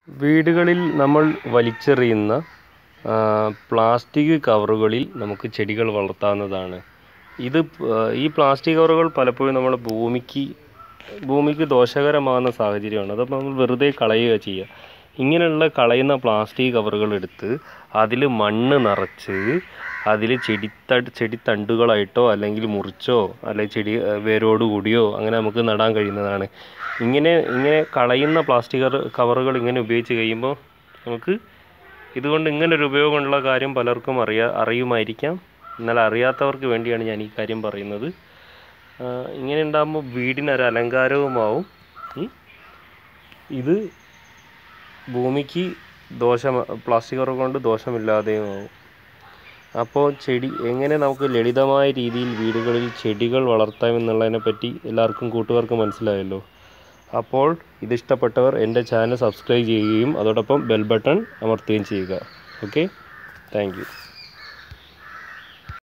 വീടുകളിൽ നമ്മൾ വലിച്ചെറിയുന്ന ആ, പ്ലാസ്റ്റിക് കവറുകളിൽ നമുക്ക് ചെടികൾ വളർത്താവുന്നതാണ് ഇത് പ- ഈ പ്ലാസ്റ്റിക് കവറുകൾ പലപ്പോഴും നമ്മുടെ ഭൂമിക്ക് ഭൂമിക്ക് ദോഷകരമാകുന്ന സാഹചര്യമാണ് അതപ്പോൾ നമ്മൾ വെറുതെ കളയുക ചെയ്യുക ഇങ്ങനെയുള്ള കളയുന്ന പ്ലാസ്റ്റിക് കവറുകൾ എടുത്ത് അതിൽ മണ്ണ് നിറച്ച് അതിൽ ചെടിത്തട് ചെടിത്തണ്ടുകളായിട്ടോ അല്ലെങ്കിൽ മുറിച്ചോ അല്ലെങ്കിൽ ചെടി ഏഹ്, വേരോട് കൂടിയോ അങ്ങനെ നമുക്ക് നടാൻ കഴിയുന്നതാണ് ഇങ്ങനെ ഇങ്ങനെ കളയുന്ന പ്ലാസ്റ്റിക് കവറ് കവറുകൾ ഇങ്ങനെ ഉപയോഗിച്ച് കഴിയുമ്പോൾ നമുക്ക് ഇതുകൊണ്ട് ഇങ്ങനെ ഒരു ഉപയോഗമുള്ള കാര്യം പലർക്കും അറിയാ അറിയുമായിരിക്കാം എന്നാൽ അറിയാത്തവർക്ക് വേണ്ടിയാണ് ഞാൻ ഈ കാര്യം പറയുന്നത് ആ, ഇങ്ങനെ ഉണ്ടാകുമ്പോൾ വീടിനൊരു അലങ്കാരവുമാവും ഉം. ഇത് ഭൂമിക്ക് ദോഷം പ്ലാസ്റ്റിക് കവർ കൊണ്ട് ദോഷമില്ലാതെയും ആവും അപ്പോൾ ചെടി എങ്ങനെ നമുക്ക് ലളിതമായ രീതിയിൽ വീടുകളിൽ ചെടികൾ വളർത്താം എന്നുള്ളതിനെ പറ്റി എല്ലാവർക്കും കൂട്ടുകാർക്ക് മനസ്സിലായല്ലോ അപ്പോൾ ഇതിഷ്ടപ്പെട്ടവർ എൻ്റെ ചാനൽ സബ്സ്ക്രൈബ് ചെയ്യുകയും അതോടൊപ്പം ബെൽ ബട്ടൺ അമർത്തുകയും ചെയ്യുക ഓക്കെ താങ്ക് യു